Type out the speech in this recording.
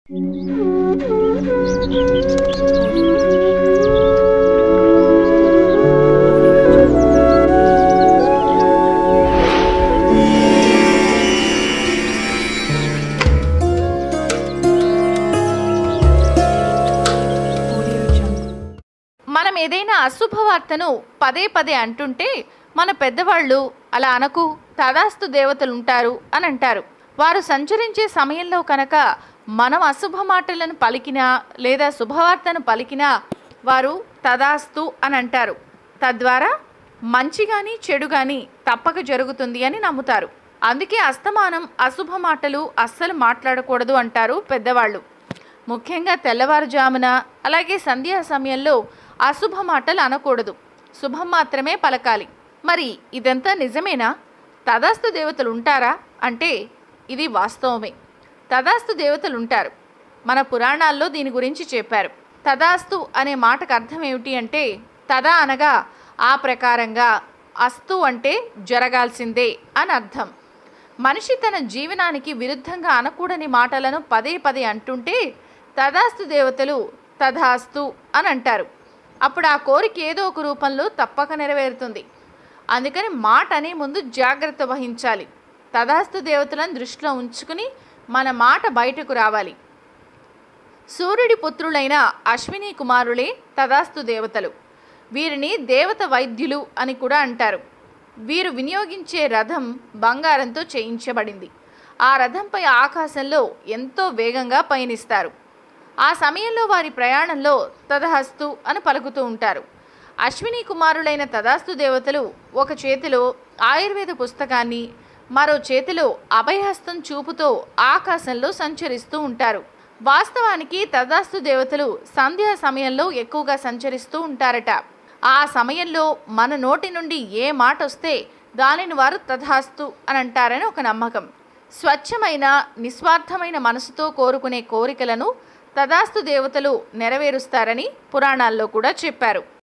మనం ఏదైనా అశుభవార్తను పదే పదే అంటుంటే మన పెద్దవాళ్ళు అలా అనకు తదాస్తు దేవతలు ఉంటారు అని అంటారు వారు సంచరించే సమయంలో కనుక మనం అశుభ మాటలను పలికినా లేదా శుభవార్తను పలికినా వారు తదాస్తు అని అంటారు తద్వారా మంచి కానీ చెడు కానీ తప్పక జరుగుతుంది అని నమ్ముతారు అందుకే అస్తమానం అశుభ మాటలు అస్సలు మాట్లాడకూడదు అంటారు పెద్దవాళ్ళు ముఖ్యంగా తెల్లవారుజామున అలాగే సంధ్యా సమయంలో అశుభ మాటలు అనకూడదు శుభం మాత్రమే పలకాలి మరి ఇదంతా నిజమేనా తదాస్తు దేవతలు ఉంటారా అంటే ఇది వాస్తవమే తదాస్తు దేవతలు ఉంటారు మన పురాణాల్లో దీని గురించి చెప్పారు తదాస్తు అనే మాటకు అర్థం ఏమిటి అంటే తదా అనగా ఆ ప్రకారంగా అస్తు అంటే జరగాల్సిందే అని అర్థం మనిషి తన జీవనానికి విరుద్ధంగా అనకూడని మాటలను పదే పదే అంటుంటే తదాస్తు దేవతలు తథాస్తు అని అంటారు అప్పుడు ఆ కోరిక ఏదో ఒక రూపంలో తప్పక నెరవేరుతుంది అందుకని మాట అనే ముందు జాగ్రత్త వహించాలి తదాస్తు దేవతలను దృష్టిలో ఉంచుకుని మన మాట బయటకు రావాలి సూర్యుడి పుత్రులైన అశ్విని కుమారులే తదాస్తు దేవతలు వీరిని దేవత వైద్యులు అని కూడా అంటారు వీరు వినియోగించే రథం బంగారంతో చేయించబడింది ఆ రథంపై ఆకాశంలో ఎంతో వేగంగా పయనిస్తారు ఆ సమయంలో వారి ప్రయాణంలో తదహస్తు అని పలుకుతూ ఉంటారు అశ్విని కుమారులైన తదాస్తు దేవతలు ఒక చేతిలో ఆయుర్వేద పుస్తకాన్ని మరో చేతిలో అభయహస్తం చూపుతో ఆకాశంలో సంచరిస్తూ ఉంటారు వాస్తవానికి తదాస్తు దేవతలు సంధ్యా సమయంలో ఎక్కువగా సంచరిస్తూ ఉంటారట ఆ సమయంలో మన నోటి నుండి ఏ మాట వస్తే దానిని వారు తథాస్తు అని అంటారని ఒక నమ్మకం స్వచ్ఛమైన నిస్వార్థమైన మనసుతో కోరుకునే కోరికలను తదాస్తు దేవతలు నెరవేరుస్తారని పురాణాల్లో కూడా చెప్పారు